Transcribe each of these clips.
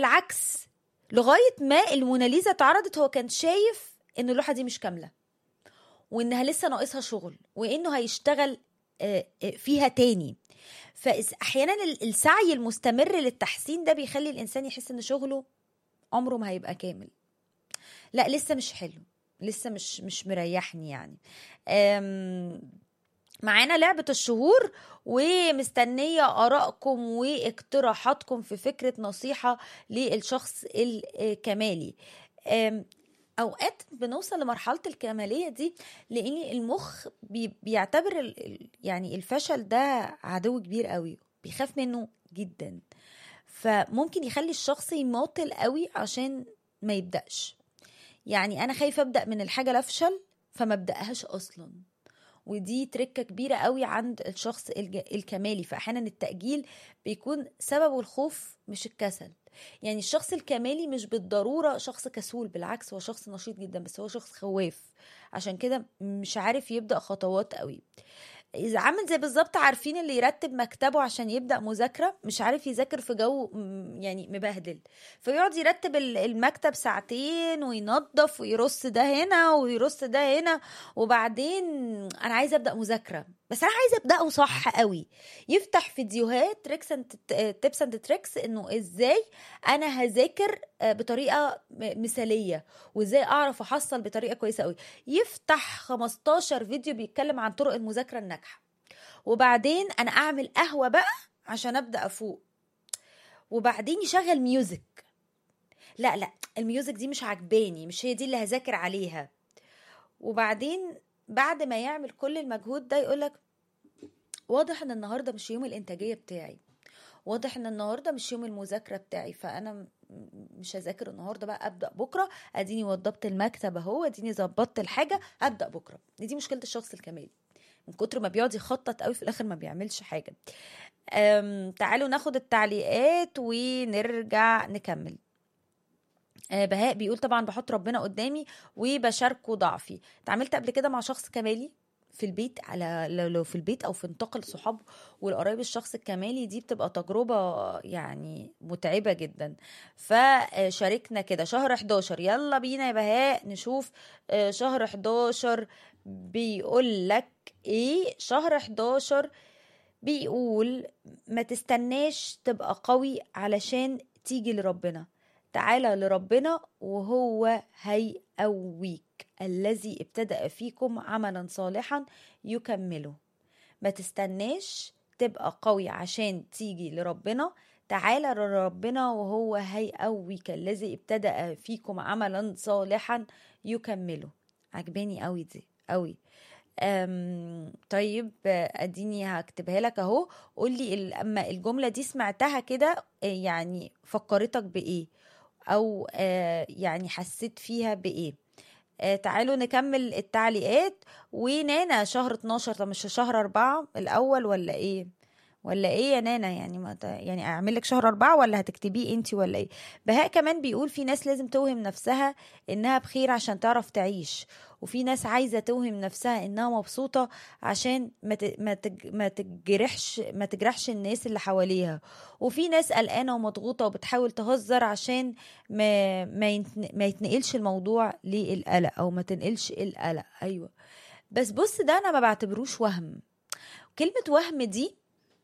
بالعكس لغايه ما الموناليزا اتعرضت هو كان شايف ان اللوحه دي مش كامله وانها لسه ناقصها شغل وانه هيشتغل آه، آه، فيها تاني فاحيانا ال- السعي المستمر للتحسين ده بيخلي الانسان يحس ان شغله عمره ما هيبقى كامل لا لسه مش حلو لسه مش مش مريحني يعني أم، معانا لعبة الشهور ومستنية آرائكم واقتراحاتكم في فكرة نصيحة للشخص الكمالي أم، أوقات بنوصل لمرحلة الكمالية دي لأن المخ بي بيعتبر ال- ال- يعني الفشل ده عدو كبير قوي بيخاف منه جدا فممكن يخلي الشخص يماطل قوي عشان ما يبدأش يعني أنا خايفة أبدأ من الحاجة لأفشل فما أبدأهاش أصلا ودي تركة كبيرة قوي عند الشخص الج- الكمالي فأحيانا التأجيل بيكون سببه الخوف مش الكسل يعني الشخص الكمالي مش بالضرورة شخص كسول بالعكس هو شخص نشيط جدا بس هو شخص خواف عشان كده مش عارف يبدأ خطوات قوي إذا عامل زي بالظبط عارفين اللي يرتب مكتبه عشان يبدأ مذاكرة مش عارف يذاكر في جو م- يعني مبهدل فيقعد يرتب ال- المكتب ساعتين وينظف ويرص ده هنا ويرص ده هنا وبعدين انا عايزه ابدا مذاكره بس انا عايزه ابداه صح قوي يفتح فيديوهات تريكس اند تيبس اند تريكس انه ازاي انا هذاكر آه، بطريقه م- مثاليه وازاي اعرف احصل بطريقه كويسه قوي يفتح 15 فيديو بيتكلم عن طرق المذاكره الناجحه وبعدين انا اعمل قهوه بقى عشان ابدا افوق وبعدين يشغل ميوزك لا لا الميوزك دي مش عجباني مش هي دي اللي هذاكر عليها وبعدين بعد ما يعمل كل المجهود ده يقولك واضح ان النهارده مش يوم الانتاجيه بتاعي واضح ان النهارده مش يوم المذاكره بتاعي فانا م- مش هذاكر النهارده بقى ابدا بكره اديني وضبت المكتب اهو اديني ظبطت الحاجه ابدا بكره دي مشكله الشخص الكمالي من كتر ما بيقعد يخطط قوي في الاخر ما بيعملش حاجه أم تعالوا ناخد التعليقات ونرجع نكمل آه، بهاء بيقول طبعا بحط ربنا قدامي وبشاركه ضعفي اتعاملت قبل كده مع شخص كمالي في البيت على لو لو في البيت او في نطاق الصحاب والقرايب الشخص الكمالي دي بتبقى تجربة يعني متعبة جدا فشاركنا كده شهر 11 يلا بينا يا بهاء نشوف آه، شهر 11 بيقول لك ايه شهر 11 بيقول ما تستناش تبقى قوي علشان تيجي لربنا تعالى لربنا وهو هيقويك الذي ابتدأ فيكم عملا صالحا يكمله ما تستناش تبقى قوي عشان تيجي لربنا تعالى لربنا وهو هيقويك الذي ابتدأ فيكم عملا صالحا يكمله عجباني قوي دي قوي أم طيب آه، اديني هكتبها لك اهو قولي ال- اما الجملة دي سمعتها كده آه، يعني فكرتك بايه او آه، يعني حسيت فيها بايه آه، تعالوا نكمل التعليقات ونانا شهر 12 طب مش شهر أربعة الأول ولا إيه ولا إيه يا نانا يعني ما ت- يعني أعمل لك شهر أربعة ولا هتكتبيه أنت ولا إيه بهاء كمان بيقول في ناس لازم توهم نفسها إنها بخير عشان تعرف تعيش وفي ناس عايزة توهم نفسها إنها مبسوطة عشان ما ت- ما تج- ما تجرحش ما تجرحش الناس اللي حواليها وفي ناس قلقانة ومضغوطة وبتحاول تهزر عشان ما ما ينت- ما يتنقلش الموضوع للقلق او ما تنقلش القلق ايوه بس بص ده انا ما بعتبروش وهم كلمة وهم دي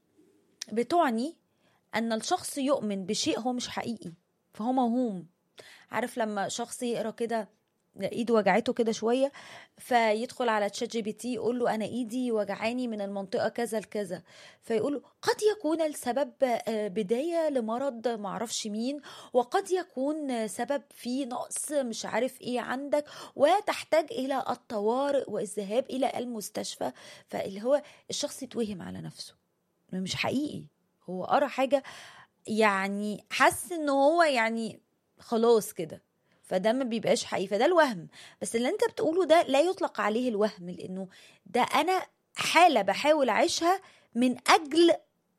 بتعني ان الشخص يؤمن بشيء هو مش حقيقي فهو موهوم عارف لما شخص يقرا كده ايده وجعته كده شويه فيدخل على تشات جي بي تي يقول له انا ايدي وجعاني من المنطقه كذا لكذا فيقول له قد يكون السبب آه، بدايه لمرض معرفش مين وقد يكون سبب في نقص مش عارف ايه عندك وتحتاج الى الطوارئ والذهاب الى المستشفى فاللي هو الشخص يتوهم على نفسه مش حقيقي هو قرا حاجه يعني حس ان هو يعني خلاص كده فده ما بيبقاش حقيقي فده الوهم بس اللي انت بتقوله ده لا يطلق عليه الوهم لانه ده انا حاله بحاول اعيشها من اجل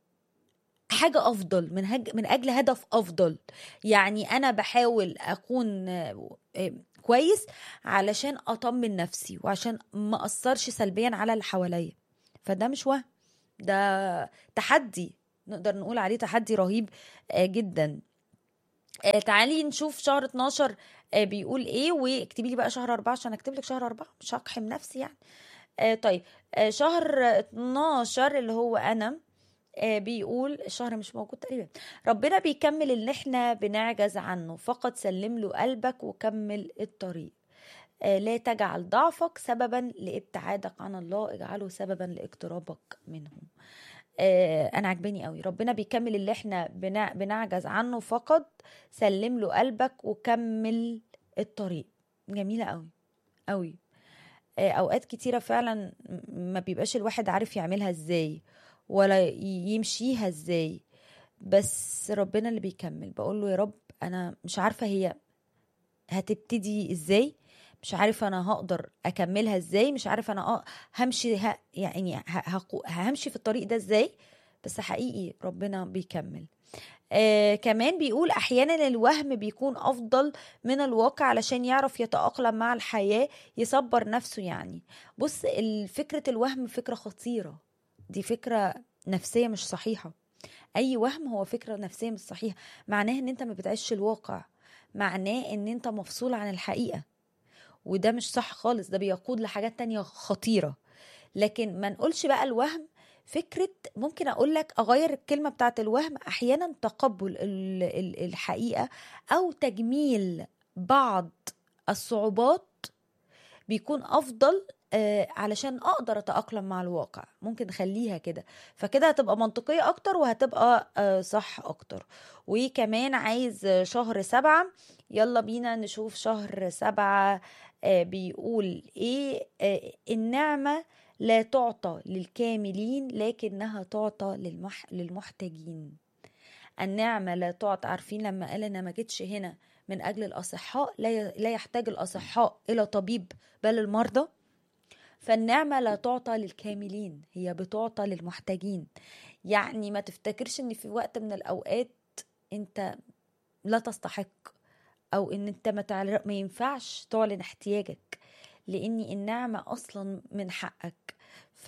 حاجة أفضل من هج... من أجل هدف أفضل يعني أنا بحاول أكون آه، آه، كويس علشان أطمن نفسي وعشان ما أثرش سلبيا على اللي حواليا فده مش وهم ده تحدي نقدر نقول عليه تحدي رهيب آه، جدا آه تعالي نشوف شهر 12 آه بيقول ايه واكتبي لي بقى شهر 4 عشان اكتب لك شهر 4 مش هقحم نفسي يعني آه طيب آه شهر 12 اللي هو انا آه بيقول الشهر مش موجود تقريبا ربنا بيكمل اللي احنا بنعجز عنه فقط سلم له قلبك وكمل الطريق آه لا تجعل ضعفك سببا لابتعادك عن الله اجعله سببا لاقترابك منه آه انا عجباني قوي ربنا بيكمل اللي احنا بنع... بنعجز عنه فقط سلم له قلبك وكمل الطريق جميله قوي قوي آه اوقات كتيره فعلا ما بيبقاش الواحد عارف يعملها ازاي ولا يمشيها ازاي بس ربنا اللي بيكمل بقول له يا رب انا مش عارفه هي هتبتدي ازاي مش عارفه انا هقدر اكملها ازاي مش عارفه انا همشي ه... يعني ه... همشي في الطريق ده ازاي بس حقيقي ربنا بيكمل آه كمان بيقول احيانا الوهم بيكون افضل من الواقع علشان يعرف يتاقلم مع الحياه يصبر نفسه يعني بص فكره الوهم فكره خطيره دي فكره نفسيه مش صحيحه اي وهم هو فكره نفسيه مش صحيحه معناه ان انت ما بتعيش الواقع معناه ان انت مفصول عن الحقيقه وده مش صح خالص ده بيقود لحاجات تانية خطيرة لكن ما نقولش بقى الوهم فكرة ممكن أقول لك أغير الكلمة بتاعت الوهم أحيانا تقبل الحقيقة أو تجميل بعض الصعوبات بيكون أفضل علشان أقدر أتأقلم مع الواقع ممكن نخليها كده فكده هتبقى منطقية أكتر وهتبقى صح أكتر وكمان عايز شهر سبعة يلا بينا نشوف شهر سبعة بيقول ايه النعمة لا تعطى للكاملين لكنها تعطى للمح للمحتاجين النعمة لا تعطى عارفين لما قال انا ما جيتش هنا من اجل الاصحاء لا لا يحتاج الاصحاء الى طبيب بل المرضى فالنعمة لا تعطى للكاملين هي بتعطى للمحتاجين يعني ما تفتكرش ان في وقت من الاوقات انت لا تستحق او ان انت ما, تعل... ما ينفعش تعلن احتياجك لان النعمه اصلا من حقك ف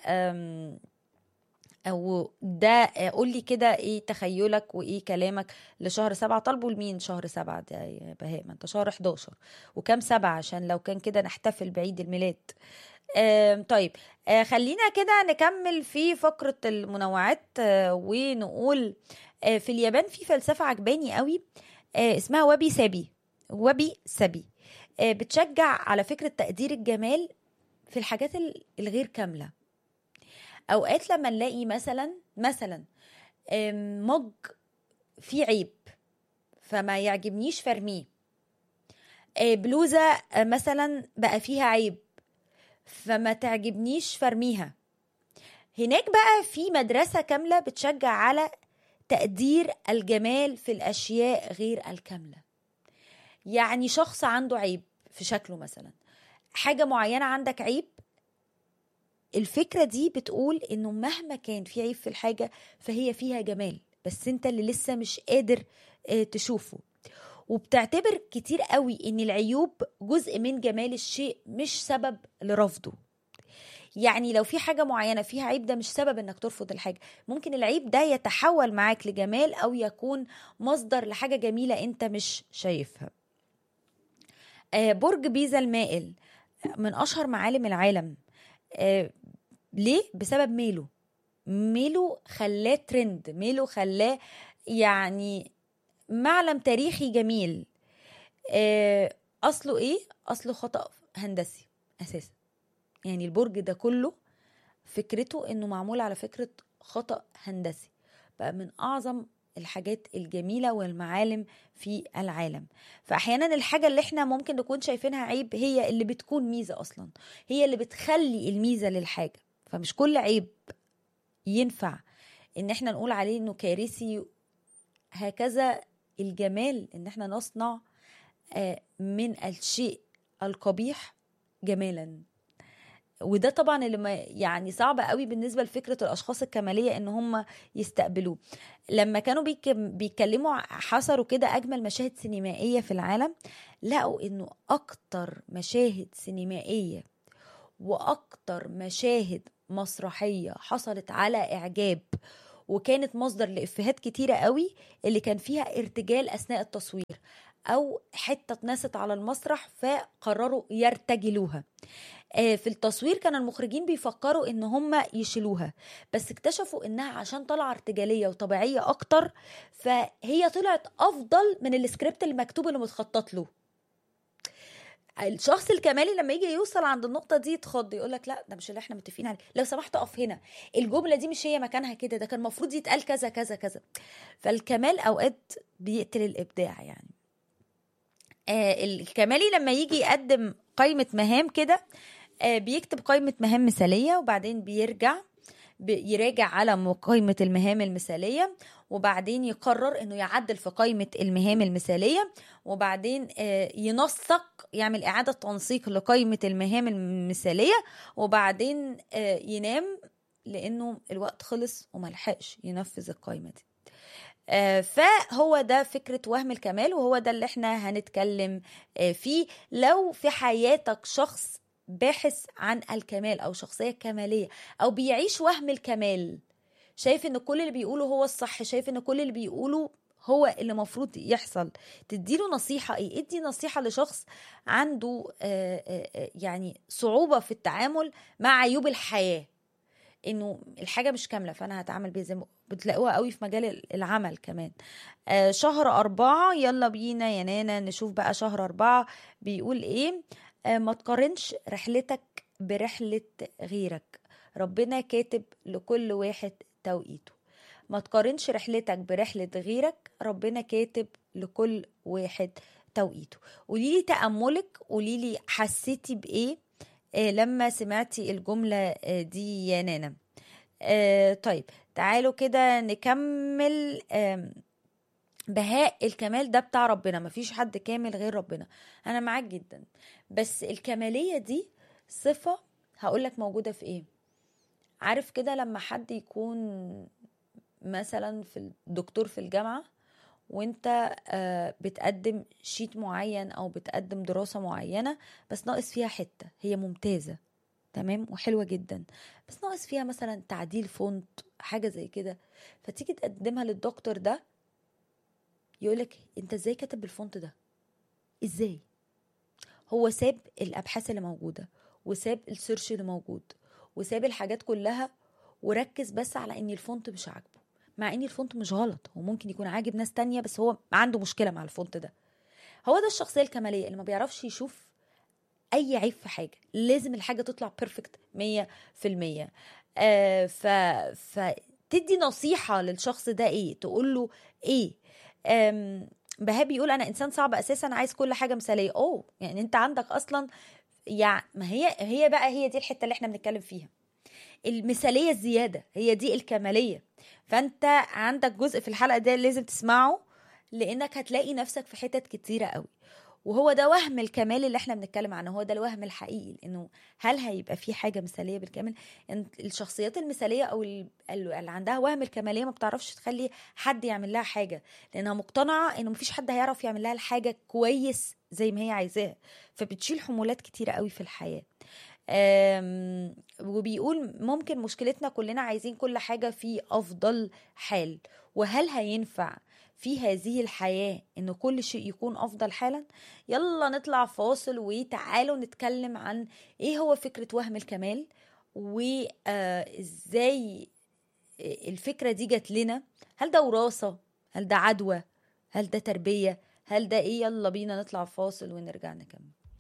او ده قول لي كده ايه تخيلك وايه كلامك لشهر سبعة طالبوا لمين شهر سبعة ده يا بهاء ما انت شهر 11 وكام سبعة عشان لو كان كده نحتفل بعيد الميلاد آه طيب آه خلينا كده نكمل في فقرة المنوعات آه ونقول آه في اليابان في فلسفة عجباني قوي آه اسمها وبي سابي وبي سابي آه بتشجع على فكرة تقدير الجمال في الحاجات الغير كاملة أوقات لما نلاقي مثلا مثلا آه مج فيه عيب فما يعجبنيش فرميه بلوزة مثلا بقى فيها عيب فما تعجبنيش فرميها هناك بقى في مدرسة كاملة بتشجع على تقدير الجمال في الاشياء غير الكامله يعني شخص عنده عيب في شكله مثلا حاجه معينه عندك عيب الفكره دي بتقول انه مهما كان في عيب في الحاجه فهي فيها جمال بس انت اللي لسه مش قادر تشوفه وبتعتبر كتير قوي ان العيوب جزء من جمال الشيء مش سبب لرفضه يعني لو في حاجة معينة فيها عيب ده مش سبب انك ترفض الحاجة ممكن العيب ده يتحول معاك لجمال او يكون مصدر لحاجة جميلة انت مش شايفها آه برج بيزا المائل من اشهر معالم العالم آه ليه بسبب ميله ميله خلاه ترند ميله خلاه يعني معلم تاريخي جميل آه اصله ايه اصله خطأ هندسي اساسا يعني البرج ده كله فكرته انه معمول على فكرة خطأ هندسي بقى من اعظم الحاجات الجميلة والمعالم في العالم فأحيانا الحاجة اللي احنا ممكن نكون شايفينها عيب هي اللي بتكون ميزة أصلا هي اللي بتخلي الميزة للحاجة فمش كل عيب ينفع ان احنا نقول عليه انه كارثي هكذا الجمال ان احنا نصنع من الشيء القبيح جمالا وده طبعا اللي ما يعني صعب قوي بالنسبه لفكره الاشخاص الكماليه ان هم يستقبلوه لما كانوا بيتكلموا حصروا كده اجمل مشاهد سينمائيه في العالم لقوا انه اكتر مشاهد سينمائيه واكتر مشاهد مسرحيه حصلت على اعجاب وكانت مصدر لإفيهات كتيرة قوي اللي كان فيها ارتجال أثناء التصوير أو حتة اتنست على المسرح فقرروا يرتجلوها آه، في التصوير كان المخرجين بيفكروا ان هم يشيلوها بس اكتشفوا انها عشان طالعه ارتجاليه وطبيعيه اكتر فهي طلعت افضل من السكريبت المكتوب اللي متخطط له الشخص الكمالي لما يجي يوصل عند النقطة دي يتخض يقول لك لا ده مش اللي احنا متفقين عليه لو سمحت اقف هنا الجملة دي مش هي مكانها كده ده كان المفروض يتقال كذا كذا كذا فالكمال اوقات بيقتل الابداع يعني آه الكمالي لما يجي يقدم قائمة مهام كده آه بيكتب قائمة مهام مثالية وبعدين بيرجع يراجع على قائمة المهام المثالية وبعدين يقرر انه يعدل في قائمة المهام المثالية وبعدين آه ينسق يعمل اعادة تنسيق لقائمة المهام المثالية وبعدين آه ينام لانه الوقت خلص وملحقش ينفذ القائمة دي آه فهو ده فكرة وهم الكمال وهو ده اللي احنا هنتكلم آه فيه لو في حياتك شخص باحث عن الكمال او شخصية كمالية او بيعيش وهم الكمال شايف ان كل اللي بيقوله هو الصح شايف ان كل اللي بيقوله هو اللي المفروض يحصل تديله نصيحة ايه ادي نصيحة لشخص عنده آه آه يعني صعوبة في التعامل مع عيوب الحياة انه الحاجه مش كامله فانا هتعامل بيها زي ما بتلاقوها قوي في مجال العمل كمان آه شهر أربعة يلا بينا يا نانا نشوف بقى شهر أربعة بيقول ايه آه ما تقارنش رحلتك برحلة غيرك ربنا كاتب لكل واحد توقيته ما تقارنش رحلتك برحلة غيرك ربنا كاتب لكل واحد توقيته قوليلي تأملك قوليلي حسيتي بإيه آه لما سمعتي الجملة آه دي يا نانا آه طيب تعالوا كده نكمل آه بهاء الكمال ده بتاع ربنا مفيش حد كامل غير ربنا انا معاك جدا بس الكمالية دي صفة هقولك موجودة في ايه عارف كده لما حد يكون مثلا في الدكتور في الجامعة وانت بتقدم شيت معين او بتقدم دراسة معينة بس ناقص فيها حتة هي ممتازة تمام وحلوة جدا بس ناقص فيها مثلا تعديل فونت حاجة زي كده فتيجي تقدمها للدكتور ده يقولك انت ازاي كاتب بالفونت ده ازاي هو ساب الابحاث اللي موجودة وساب السيرش اللي موجود وساب الحاجات كلها وركز بس على ان الفونت مش عاجبه مع ان الفونت مش غلط هو ممكن يكون عاجب ناس تانية بس هو عنده مشكلة مع الفونت ده هو ده الشخصية الكمالية اللي ما بيعرفش يشوف اي عيب في حاجة لازم الحاجة تطلع بيرفكت مية في المية آه ف... فتدي نصيحة للشخص ده ايه تقول له ايه آم... بهاء بيقول انا انسان صعب اساسا عايز كل حاجة مثالية اوه يعني انت عندك اصلا يعني ما هي هي بقى هي دي الحتة اللي احنا بنتكلم فيها المثاليه الزياده هي دي الكماليه فانت عندك جزء في الحلقه دي لازم تسمعه لانك هتلاقي نفسك في حتت كتيره قوي وهو ده وهم الكمال اللي احنا بنتكلم عنه هو ده الوهم الحقيقي انه هل هيبقى في حاجه مثاليه بالكامل يعني الشخصيات المثاليه او اللي عندها وهم الكماليه ما بتعرفش تخلي حد يعمل لها حاجه لانها مقتنعه انه مفيش حد هيعرف يعمل لها الحاجه كويس زي ما هي عايزاها فبتشيل حمولات كتيره قوي في الحياه وبيقول ممكن مشكلتنا كلنا عايزين كل حاجة في أفضل حال وهل هينفع في هذه الحياة إن كل شيء يكون أفضل حالا يلا نطلع فاصل وتعالوا نتكلم عن إيه هو فكرة وهم الكمال وإزاي الفكرة دي جت لنا هل ده وراثة هل ده عدوى هل ده تربية هل ده إيه يلا بينا نطلع فاصل ونرجع نكمل